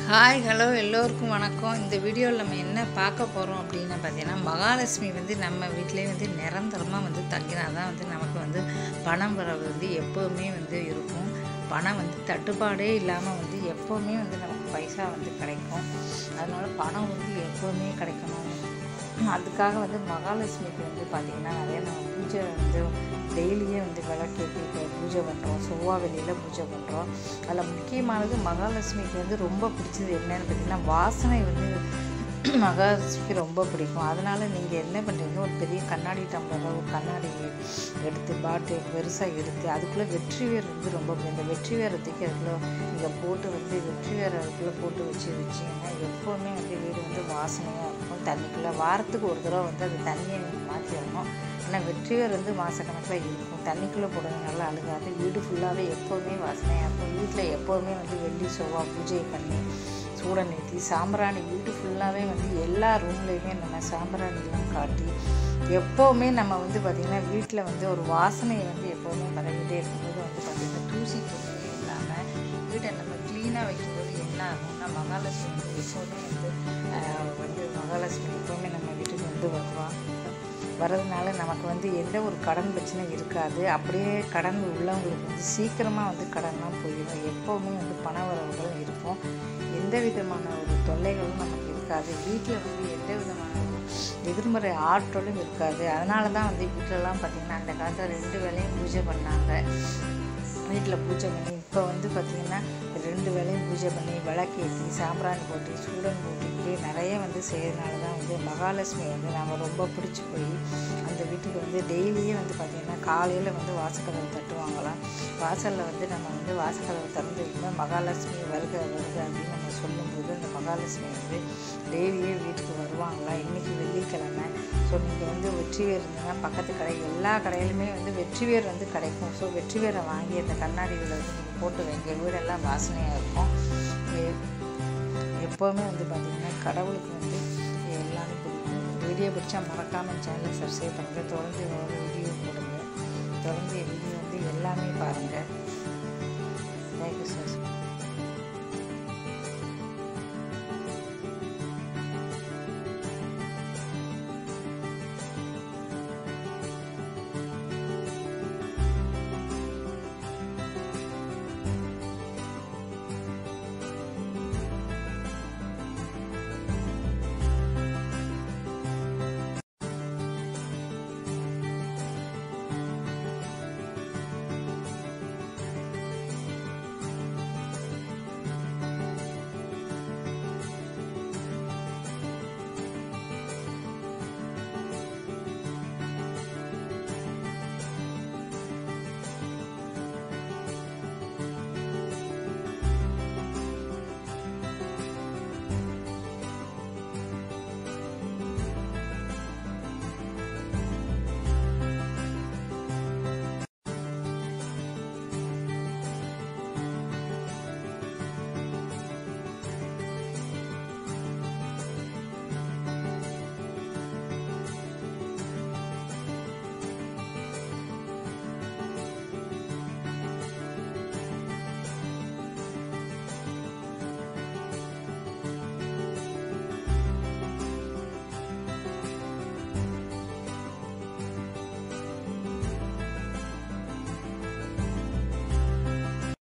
hi hello எல்லோருக்கும் வணக்கம் இந்த வீடியோவில் நம்ம என்ன பார்க்க போகிறோம் அப்படின்னு பார்த்தீங்கன்னா மகாலட்சுமி வந்து நம்ம வீட்டிலே வந்து நிரந்தரமாக வந்து தங்கினா தான் வந்து நமக்கு வந்து பணம் வரவு வந்து எப்போவுமே வந்து இருக்கும் பணம் வந்து தட்டுப்பாடே இல்லாமல் வந்து எப்போவுமே வந்து நமக்கு பைசா வந்து கிடைக்கும் அதனால் பணம் வந்து எப்போவுமே கிடைக்கணும் அதுக்காக வந்து மகாலட்சுமிக்கு வந்து பார்த்திங்கன்னா நிறைய நம்ம பூஜை வந்து டெய்லியே வந்து விளக்கேற்றி இப்போ பூஜை பண்ணுறோம் செவ்வாய் வெளியில் பூஜை பண்ணுறோம் அதில் முக்கியமானது மகாலட்சுமிக்கு வந்து ரொம்ப பிடிச்சது என்னன்னு பார்த்தீங்கன்னா வாசனை வந்து மகாலட்சுமிக்கு ரொம்ப பிடிக்கும் அதனால் நீங்கள் என்ன பண்ணுறீங்க ஒரு பெரிய கண்ணாடி டம்ளரோ ஒரு கண்ணாடி எடுத்து பாட்டு பெருசாக எடுத்து அதுக்குள்ளே வெற்றி வேர் வந்து ரொம்ப இந்த வெற்றி வேரை தூக்கி அதுக்குள்ளே நீங்கள் போட்டு வந்து வெற்றி வேரை அதுக்குள்ளே போட்டு வச்சு வச்சிங்கன்னா எப்போவுமே வந்து வீடு வந்து வாசனையாக இருக்கும் தண்ணிக்குள்ளே வாரத்துக்கு ஒரு தடவை வந்து அந்த தண்ணியை நீங்கள் மாற்றிடணும் ஆனால் வெற்றிவேர் வந்து மாதக்கணக்கில் இருக்கும் தண்ணிக்குள்ளே போடுறதுனால அழுகாது வீடு ஃபுல்லாகவே எப்போவுமே வாசனையாக இருக்கும் வீட்டில் எப்போவுமே வந்து வெள்ளி செவ்வாய் பூஜை பண்ணி சூடம் ஏற்றி சாம்பிராணி வீடு ஃபுல்லாகவே வந்து எல்லா ரூம்லேயுமே நம்ம சாம்பிராணிலாம் காட்டி எப்போவுமே நம்ம வந்து பார்த்திங்கன்னா வீட்டில் வந்து ஒரு வாசனையை வந்து எப்போவுமே பரவிட்டே இருக்கும்போது வந்து பார்த்திங்கன்னா தூசி துணியே இல்லாமல் வீட்டை நம்ம க்ளீனாக வைக்கும்போது என்ன ஆகும்னா மகாலட்சுமி வந்து எப்போவுமே வந்து ஆஹ், வந்து மகாலட்சுமி எப்போவுமே நம்ம வீட்டுக்கு வந்து வருவான் வரதுனால நமக்கு வந்து எந்த ஒரு கடன் பிரச்சனை இருக்காது அப்படியே கடன் உள்ளவங்களுக்கு வந்து சீக்கிரமாக வந்து கடன்லாம் போயிடும் எப்போவுமே வந்து பண வரவுகள் இருக்கும் எந்த விதமான ஒரு தொல்லைகளும் நமக்கு இருக்காது வீட்டில் வந்து எந்த விதமான ஒரு எதிர்மறை ஆற்றலும் இருக்காது அதனால தான் வந்து வீட்டிலலாம் பார்த்திங்கன்னா அந்த காலத்தில் ரெண்டு வேளையும் பூஜை பண்ணாங்க வீட்டில் பூஜை பண்ணி இப்போ வந்து பார்த்திங்கன்னா ரெண்டு வேளையும் பூஜை பண்ணி விளக்கேற்றி சாம்பிராணி போட்டு சூடன் போட்டுட்டு நிறைய வந்து செய்யறதுனால தான் வந்து மகாலட்சுமி வந்து நாம் ரொம்ப பிடிச்சி போய் அந்த வீட்டுக்கு வந்து டெய்லியே வந்து பார்த்திங்கன்னா காலையில் வந்து வாசக்கதவை தட்டுவாங்களாம் வாசலில் வந்து நம்ம வந்து வாசக்கதவை திறந்து வைக்கும்போது மகாலட்சுமி வருக வருக அப்படின்னு நம்ம சொல்லும்போது அந்த மகாலட்சுமி வந்து டெய்லியே வீட்டுக்கு வருவாங்களாம் இன்றைக்கி வெள்ளிக்கிழமை ஸோ நீங்கள் வந்து வெற்றிவேர் இருந்தீங்கன்னா பக்கத்து கடை எல்லா கடையிலுமே வந்து வெற்றிவேர் வந்து கிடைக்கும் ஸோ வெற்றிவேரை வாங்கி அந்த கண்ணாடிகளை வந்து நீங்கள் போட்டு வைங்க வீடெல்லாம் வாசனையாக இருக்கும் எ- எப்போவுமே வந்து பார்த்திங்கன்னா கடவுளுக்கு வந்து எல்லாமே பிடிக்கும் இந்த வீடியோ பிடிச்சா மறக்காமல் சேனலை சப்ஸ்கிரைப் பண்ணுங்கள் தொடர்ந்து ஒரு வீடியோ போடுங்க தொடர்ந்து என் வீடியோ வந்து எல்லாமே பாருங்கள் தேங்க்யூ சார்